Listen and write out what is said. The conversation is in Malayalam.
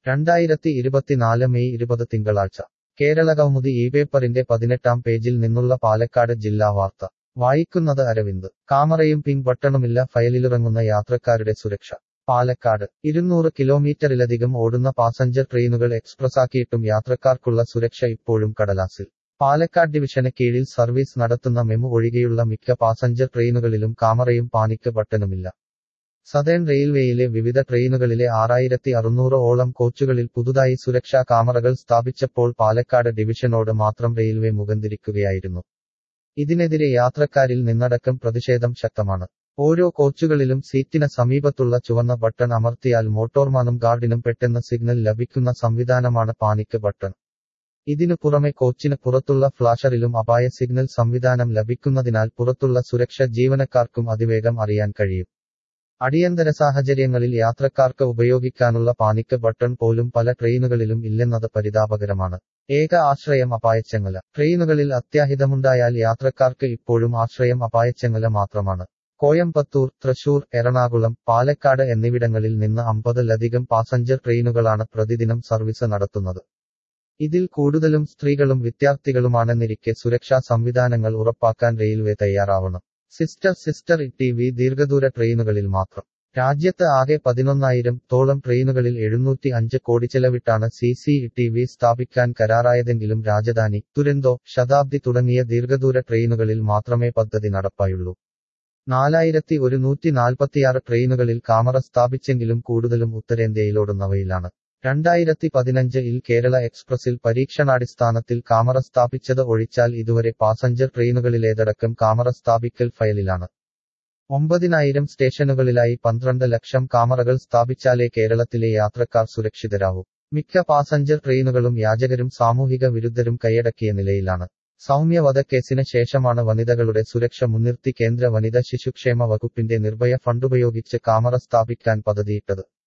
രണ്ടായിരത്തി ഇരുപത്തിനാല് മെയ് ഇരുപത് തിങ്കളാഴ്ച കേരള കൗമുദി ഈ പേപ്പറിന്റെ പതിനെട്ടാം പേജിൽ നിന്നുള്ള പാലക്കാട് ജില്ലാ വാർത്ത വായിക്കുന്നത് അരവിന്ദ് കാമറയും പിങ്ക് ബട്ടണുമില്ല ഫയലിലിറങ്ങുന്ന യാത്രക്കാരുടെ സുരക്ഷ പാലക്കാട് ഇരുന്നൂറ് കിലോമീറ്ററിലധികം ഓടുന്ന പാസഞ്ചർ ട്രെയിനുകൾ എക്സ്പ്രസാക്കിയിട്ടും യാത്രക്കാർക്കുള്ള സുരക്ഷ ഇപ്പോഴും കടലാസിൽ പാലക്കാട് ഡിവിഷന് കീഴിൽ സർവീസ് നടത്തുന്ന മെമു ഒഴികെയുള്ള മിക്ക പാസഞ്ചർ ട്രെയിനുകളിലും കാമറയും പാനിക്ക് ബട്ടണുമില്ല സതേൺ റെയിൽവേയിലെ വിവിധ ട്രെയിനുകളിലെ ആറായിരത്തി അറുന്നൂറ് ഓളം കോച്ചുകളിൽ പുതുതായി സുരക്ഷാ കാമറകൾ സ്ഥാപിച്ചപ്പോൾ പാലക്കാട് ഡിവിഷനോട് മാത്രം റെയിൽവേ മുഖംതിരിക്കുകയായിരുന്നു ഇതിനെതിരെ യാത്രക്കാരിൽ നിന്നടക്കം പ്രതിഷേധം ശക്തമാണ് ഓരോ കോച്ചുകളിലും സീറ്റിന് സമീപത്തുള്ള ചുവന്ന ബട്ടൺ അമർത്തിയാൽ മോട്ടോർമാനും ഗാർഡിനും പെട്ടെന്ന് സിഗ്നൽ ലഭിക്കുന്ന സംവിധാനമാണ് പാനിക്ക് ബട്ടൺ ഇതിനു പുറമെ കോച്ചിന് പുറത്തുള്ള ഫ്ലാഷറിലും അപായ സിഗ്നൽ സംവിധാനം ലഭിക്കുന്നതിനാൽ പുറത്തുള്ള സുരക്ഷ ജീവനക്കാർക്കും അതിവേഗം അറിയാൻ കഴിയും അടിയന്തര സാഹചര്യങ്ങളിൽ യാത്രക്കാർക്ക് ഉപയോഗിക്കാനുള്ള പാനിക്ക് ബട്ടൺ പോലും പല ട്രെയിനുകളിലും ഇല്ലെന്നത് പരിതാപകരമാണ് ഏക ആശ്രയം അപായച്ചങ്ങല ട്രെയിനുകളിൽ അത്യാഹിതമുണ്ടായാൽ യാത്രക്കാർക്ക് ഇപ്പോഴും ആശ്രയം അപായച്ചങ്ങല മാത്രമാണ് കോയമ്പത്തൂർ തൃശൂർ എറണാകുളം പാലക്കാട് എന്നിവിടങ്ങളിൽ നിന്ന് അമ്പതിലധികം പാസഞ്ചർ ട്രെയിനുകളാണ് പ്രതിദിനം സർവീസ് നടത്തുന്നത് ഇതിൽ കൂടുതലും സ്ത്രീകളും വിദ്യാർത്ഥികളുമാണെന്നിരിക്കെ സുരക്ഷാ സംവിധാനങ്ങൾ ഉറപ്പാക്കാൻ റെയിൽവേ തയ്യാറാവണം സിസ്റ്റർ സിസ്റ്റർ ടി വി ദീർഘദൂര ട്രെയിനുകളിൽ മാത്രം രാജ്യത്ത് ആകെ പതിനൊന്നായിരം തോളം ട്രെയിനുകളിൽ എഴുന്നൂറ്റി അഞ്ച് കോടി ചെലവിട്ടാണ് സി സി ടി വി സ്ഥാപിക്കാൻ കരാറായതെങ്കിലും രാജധാനി തുരന്തോ ശതാബ്ദി തുടങ്ങിയ ദീർഘദൂര ട്രെയിനുകളിൽ മാത്രമേ പദ്ധതി നടപ്പായുള്ളൂ നാലായിരത്തി ഒരുന്നൂറ്റി നാൽപ്പത്തിയാറ് ട്രെയിനുകളിൽ കാമറ സ്ഥാപിച്ചെങ്കിലും കൂടുതലും ഉത്തരേന്ത്യയിലോടുന്നവയിലാണ് രണ്ടായിരത്തി പതിനഞ്ചിൽ കേരള എക്സ്പ്രസിൽ പരീക്ഷണാടിസ്ഥാനത്തിൽ കാമറ സ്ഥാപിച്ചത് ഒഴിച്ചാൽ ഇതുവരെ പാസഞ്ചർ ട്രെയിനുകളിലേതടക്കം കാമറ സ്ഥാപിക്കൽ ഫയലിലാണ് ഒമ്പതിനായിരം സ്റ്റേഷനുകളിലായി പന്ത്രണ്ട് ലക്ഷം കാമറകൾ സ്ഥാപിച്ചാലേ കേരളത്തിലെ യാത്രക്കാർ സുരക്ഷിതരാവൂ മിക്ക പാസഞ്ചർ ട്രെയിനുകളും യാചകരും സാമൂഹിക വിരുദ്ധരും കൈയടക്കിയ നിലയിലാണ് സൗമ്യ വധക്കേസിന് ശേഷമാണ് വനിതകളുടെ സുരക്ഷ മുൻനിർത്തി കേന്ദ്ര വനിതാ ശിശുക്ഷേമ വകുപ്പിന്റെ നിർഭയ ഫണ്ടുപയോഗിച്ച് കാമറ സ്ഥാപിക്കാൻ പദ്ധതിയിട്ടത്